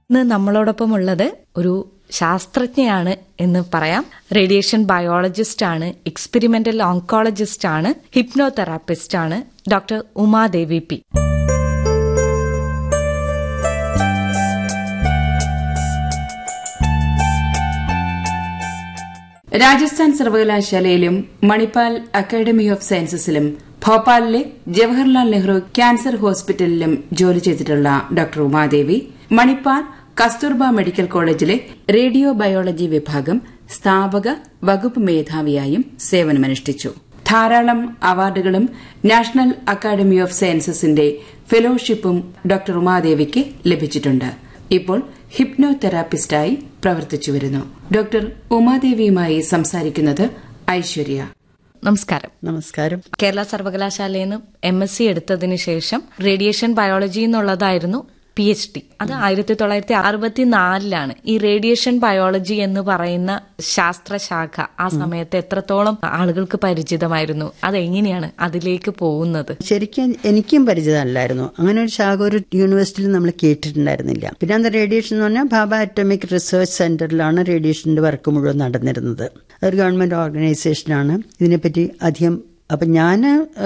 ഇന്ന് നമ്മളോടൊപ്പം ഉള്ളത് ഒരു ശാസ്ത്രജ്ഞയാണ് എന്ന് പറയാം റേഡിയേഷൻ ബയോളജിസ്റ്റ് ആണ് എക്സ്പെരിമെന്റൽ ഓങ്കോളജിസ്റ്റ് ആണ് ഹിപ്നോതെറാപ്പിസ്റ്റ് ആണ് ഡോക്ടർ ഉമാദേവി പി രാജസ്ഥാൻ സർവകലാശാലയിലും മണിപ്പാൽ അക്കാദമി ഓഫ് സയൻസസിലും ഭോപ്പാലിലെ ജവഹർലാൽ നെഹ്റു ക്യാൻസർ ഹോസ്പിറ്റലിലും ജോലി ചെയ്തിട്ടുള്ള ഡോക്ടർ ഉമാദേവി മണിപ്പാൽ കസ്തൂർബ മെഡിക്കൽ കോളേജിലെ റേഡിയോ ബയോളജി വിഭാഗം സ്ഥാപക വകുപ്പ് മേധാവിയായും സേവനമനുഷ്ഠിച്ചു ധാരാളം അവാർഡുകളും നാഷണൽ അക്കാദമി ഓഫ് സയൻസസിന്റെ ഫെലോഷിപ്പും ഡോക്ടർ ഉമാദേവിക്ക് ലഭിച്ചിട്ടുണ്ട് ഇപ്പോൾ ഹിപ്നോ തെറാപ്പിസ്റ്റായി പ്രവർത്തിച്ചു വരുന്നു ഡോക്ടർ ഉമാദേവിയുമായി സംസാരിക്കുന്നത് ഐശ്വര്യ നമസ്കാരം നമസ്കാരം കേരള സർവകലാശാലയിൽ നിന്ന് എം എസ് സി എടുത്തതിന് ശേഷം റേഡിയേഷൻ ബയോളജി എന്നുള്ളതായിരുന്നു പി എച്ച് ഡി അത് ആയിരത്തി തൊള്ളായിരത്തി അറുപത്തിനാലിലാണ് ഈ റേഡിയേഷൻ ബയോളജി എന്ന് പറയുന്ന ശാസ്ത്രശാഖ ആ സമയത്ത് എത്രത്തോളം ആളുകൾക്ക് പരിചിതമായിരുന്നു അതെങ്ങനെയാണ് അതിലേക്ക് പോകുന്നത് ശരിക്കും എനിക്കും പരിചിതമല്ലായിരുന്നു അങ്ങനെ ഒരു ശാഖ ഒരു യൂണിവേഴ്സിറ്റിയിൽ നമ്മൾ കേട്ടിട്ടുണ്ടായിരുന്നില്ല പിന്നെ അന്ന് റേഡിയേഷൻ എന്ന് പറഞ്ഞാൽ ഭാബ അറ്റോമിക് റിസർച്ച് സെന്ററിലാണ് റേഡിയേഷന്റെ വർക്ക് മുഴുവൻ നടന്നിരുന്നത് അതൊരു ഗവൺമെന്റ് ഓർഗനൈസേഷനാണ് ഇതിനെപ്പറ്റി അധികം അപ്പം ഞാൻ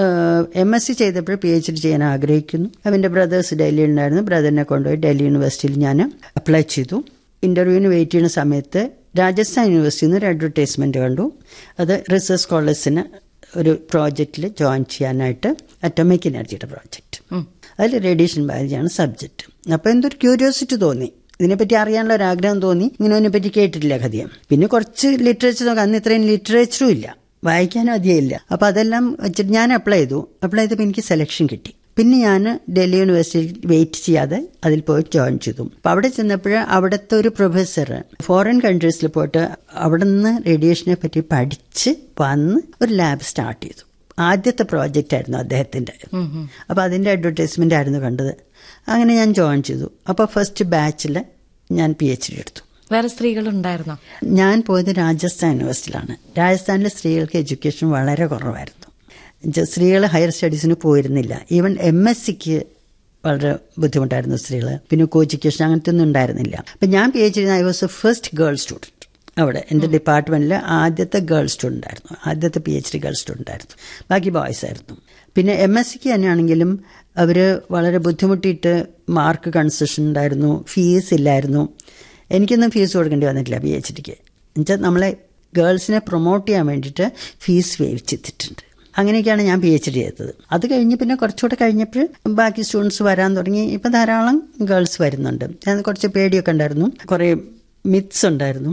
എം എസ് സി ചെയ്തപ്പോൾ പി എച്ച് ഡി ചെയ്യാൻ ആഗ്രഹിക്കുന്നു അവൻ്റെ ബ്രദേഴ്സ് ഡൽഹിയിൽ ഉണ്ടായിരുന്നു ബ്രദറിനെ കൊണ്ടുപോയി ഡൽഹി യൂണിവേഴ്സിറ്റിയിൽ ഞാൻ അപ്ലൈ ചെയ്തു ഇന്റർവ്യൂവിന് വെയിറ്റ് ചെയ്യുന്ന സമയത്ത് രാജസ്ഥാൻ യൂണിവേഴ്സിറ്റിയിൽ നിന്ന് ഒരു അഡ്വർടൈസ്മെന്റ് കണ്ടു അത് റിസർച്ച് സ്കോളേഴ്സിന് ഒരു പ്രോജക്റ്റിൽ ജോയിൻ ചെയ്യാനായിട്ട് അറ്റോമിക് എനർജിയുടെ പ്രോജക്റ്റ് അതിൽ റേഡിയേഷൻ ബയോളജിയാണ് സബ്ജക്റ്റ് അപ്പോൾ എന്തൊരു ക്യൂരിയോസിറ്റി തോന്നി ഇതിനെപ്പറ്റി അറിയാനുള്ള ഒരു ആഗ്രഹം തോന്നി ഇങ്ങനെ അതിനെപ്പറ്റി കേട്ടിട്ടില്ല കഥയും പിന്നെ കുറച്ച് ലിറ്ററേച്ചർ നോക്കാം അന്ന് ഇത്രയും ലിറ്ററേച്ചറും ഇല്ല വായിക്കാനും അധികം ഇല്ല അപ്പൊ അതെല്ലാം വെച്ചിട്ട് ഞാൻ അപ്ലൈ ചെയ്തു അപ്ലൈ ചെയ്തപ്പോൾ എനിക്ക് സെലക്ഷൻ കിട്ടി പിന്നെ ഞാൻ ഡൽഹി യൂണിവേഴ്സിറ്റിയിൽ വെയിറ്റ് ചെയ്യാതെ അതിൽ പോയി ജോയിൻ ചെയ്തു അപ്പൊ അവിടെ ചെന്നപ്പോൾ അവിടുത്തെ ഒരു പ്രൊഫസർ ഫോറിൻ കൺട്രീസിൽ പോയിട്ട് അവിടെ നിന്ന് റേഡിയേഷനെ പറ്റി പഠിച്ച് വന്ന് ഒരു ലാബ് സ്റ്റാർട്ട് ചെയ്തു ആദ്യത്തെ പ്രോജക്റ്റ് ആയിരുന്നു അദ്ദേഹത്തിന്റെ അപ്പൊ അതിന്റെ അഡ്വർടൈസ്മെന്റ് ആയിരുന്നു കണ്ടത് അങ്ങനെ ഞാൻ ജോയിൻ ചെയ്തു അപ്പൊ ഫസ്റ്റ് ബാച്ചിൽ ഞാൻ പി എച്ച് ഡി എടുത്തു വേറെ സ്ത്രീകളുണ്ടായിരുന്നോ ഞാൻ പോയത് രാജസ്ഥാൻ യൂണിവേഴ്സിറ്റിയിലാണ് രാജസ്ഥാനിലെ സ്ത്രീകൾക്ക് എഡ്യൂക്കേഷൻ വളരെ കുറവായിരുന്നു സ്ത്രീകൾ ഹയർ സ്റ്റഡീസിന് പോയിരുന്നില്ല ഈവൻ എം എസ് സിക്ക് വളരെ ബുദ്ധിമുട്ടായിരുന്നു സ്ത്രീകൾ പിന്നെ കോ എഡ്യൂക്കേഷൻ അങ്ങനത്തെ ഒന്നും ഉണ്ടായിരുന്നില്ല അപ്പം ഞാൻ P H D I was a first girl student അവിടെ എൻ്റെ ഡിപ്പാർട്ട്മെന്റിൽ ആദ്യത്തെ ഗേൾ സ്റ്റുഡൻ്റ് ആയിരുന്നു ആദ്യത്തെ P H D girl student ആയിരുന്നു ബാക്കി ബോയ്സ് ആയിരുന്നു പിന്നെ എം എസ് സിക്ക് തന്നെയാണെങ്കിലും അവർ വളരെ ബുദ്ധിമുട്ടിയിട്ട് മാർക്ക് കൺസെഷൻ ഉണ്ടായിരുന്നു ഫീസ് ഇല്ലായിരുന്നു എനിക്കൊന്നും ഫീസ് കൊടുക്കേണ്ടി വന്നിട്ടില്ല പി എച്ച് ഡിക്ക് എന്നുവെച്ചാൽ നമ്മളെ ഗേൾസിനെ പ്രൊമോട്ട് ചെയ്യാൻ വേണ്ടിയിട്ട് ഫീസ് വേവ് ചെയ്തിട്ടുണ്ട് അങ്ങനെയൊക്കെയാണ് ഞാൻ പി എച്ച് ഡി ചെയ്തത് അത് കഴിഞ്ഞ് പിന്നെ കുറച്ചുകൂടെ കഴിഞ്ഞപ്പോൾ ബാക്കി സ്റ്റുഡൻസ് വരാൻ തുടങ്ങി ഇപ്പം ധാരാളം ഗേൾസ് വരുന്നുണ്ട് ഞാൻ കുറച്ച് പേടിയൊക്കെ ഉണ്ടായിരുന്നു കുറേ മിത്സ് ഉണ്ടായിരുന്നു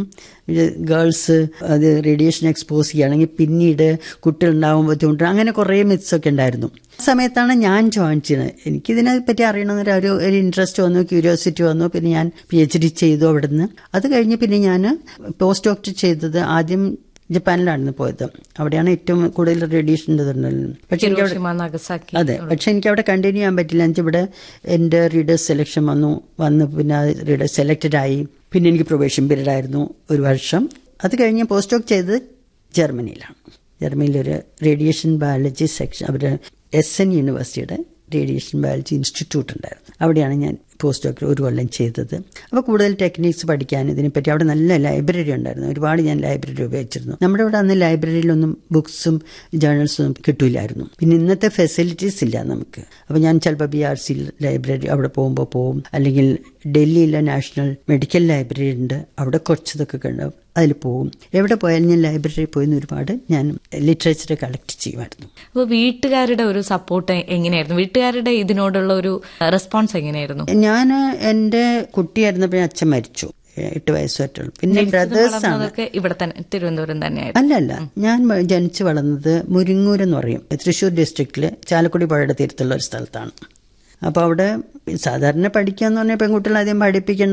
ഗേൾസ് അത് റേഡിയേഷൻ എക്സ്പോസ് ചെയ്യുകയാണെങ്കിൽ പിന്നീട് കുട്ടികളുണ്ടാവും ബുദ്ധിമുട്ട് അങ്ങനെ കുറേ മിത്സ് ഒക്കെ ഉണ്ടായിരുന്നു ആ സമയത്താണ് ഞാൻ ജോയിൻ ചെയ്യുന്നത് എനിക്കിതിനെ പറ്റി അറിയണമെന്നൊരു ഒരു ഒരു ഇൻട്രസ്റ്റ് വന്നു ക്യൂരിയോസിറ്റി വന്നു പിന്നെ ഞാൻ പി എച്ച് ഡി ചെയ്തു അവിടുന്ന് അത് കഴിഞ്ഞ് പിന്നെ ഞാൻ പോസ്റ്റ് ഡോക്ടർ ചെയ്തത് ആദ്യം ജപ്പാനിലായിരുന്നു പോയത് അവിടെയാണ് ഏറ്റവും കൂടുതൽ റേഡിയേഷൻ പക്ഷെ എനിക്ക് അവിടെ നഗസാക്കി അതെ പക്ഷെ എനിക്ക് അവിടെ കണ്ടിന്യൂ ചെയ്യാൻ പറ്റില്ല എനിക്ക് ഇവിടെ എൻ്റെ റീഡേഴ്സ് സെലക്ഷൻ വന്നു വന്ന് പിന്നെ റീഡർ സെലക്റ്റഡ് ആയി പിന്നെ എനിക്ക് പ്രൊബേഷൻ പീരീഡ് ആയിരുന്നു ഒരു വർഷം അത് കഴിഞ്ഞ് പോസ്റ്റ് ഡോക്ക് ചെയ്തത് ജർമ്മനിയിലാണ് ജർമ്മനിയിലൊരു റേഡിയേഷൻ ബയോളജി സെക്ഷൻ അവരുടെ എസ് എൻ യൂണിവേഴ്സിറ്റിയുടെ റേഡിയേഷൻ ബയോളജി ഇൻസ്റ്റിറ്റ്യൂട്ട് ഉണ്ടായിരുന്നു അവിടെയാണ് ഞാൻ പോസ്റ്റ് ഡോക്ടർ ഒരു കൊല്ലം ചെയ്തത് അപ്പോൾ കൂടുതൽ ടെക്നിക്സ് പഠിക്കാൻ ഇതിനെപ്പറ്റി അവിടെ നല്ല ലൈബ്രറി ഉണ്ടായിരുന്നു ഒരുപാട് ഞാൻ ലൈബ്രറി ഉപയോഗിച്ചിരുന്നു നമ്മുടെ ഇവിടെ അന്ന് ലൈബ്രറിയിലൊന്നും ബുക്സും ജേർണൽസും ഒന്നും കിട്ടൂലായിരുന്നു പിന്നെ ഇന്നത്തെ ഫെസിലിറ്റീസ് ഇല്ല നമുക്ക് അപ്പോൾ ഞാൻ ചിലപ്പോൾ ബി ആർ സി ലൈബ്രറി അവിടെ പോകുമ്പോൾ പോകും അല്ലെങ്കിൽ ഡൽഹിയിലെ നാഷണൽ മെഡിക്കൽ ലൈബ്രറി ഉണ്ട് അവിടെ കുറച്ചതൊക്കെ കണ്ടു അതിൽ പോകും എവിടെ പോയാലും ഞാൻ ലൈബ്രറിയിൽ പോയി ഒരുപാട് ഞാൻ ലിറ്ററേച്ചർ കളക്ട് ചെയ്യുമായിരുന്നു അപ്പോൾ വീട്ടുകാരുടെ ഒരു സപ്പോർട്ട് എങ്ങനെയായിരുന്നു വീട്ടുകാരുടെ ഇതിനോടുള്ള ഒരു റെസ്പോൺസ് എങ്ങനെയായിരുന്നു ഞാൻ എൻ്റെ കുട്ടിയായിരുന്നപ്പോൾ അച്ഛൻ മരിച്ചു എട്ട് വയസ്സ് പറ്റുള്ളൂ പിന്നെ ബ്രദേഴ്സ് ആണ് വളർന്നതൊക്കെ ഇവിടെ തന്നെ തിരുവനന്തപുരം തന്നെയായിരുന്നു അല്ല അല്ല ഞാൻ ജനിച്ചു വളർന്നത് മുരിങ്ങൂർ എന്ന് പറയും തൃശ്ശൂർ ഡിസ്ട്രിക്റ്റിൽ ചാലക്കുടി പുഴയുടെ തീരത്തുള്ള ഒരു സ്ഥലത്താണ് അപ്പോൾ അവിടെ സാധാരണ പഠിക്കുക എന്ന് പറഞ്ഞാൽ പെൺകുട്ടികളെ ആദ്യം പഠിപ്പിക്കേണ്ട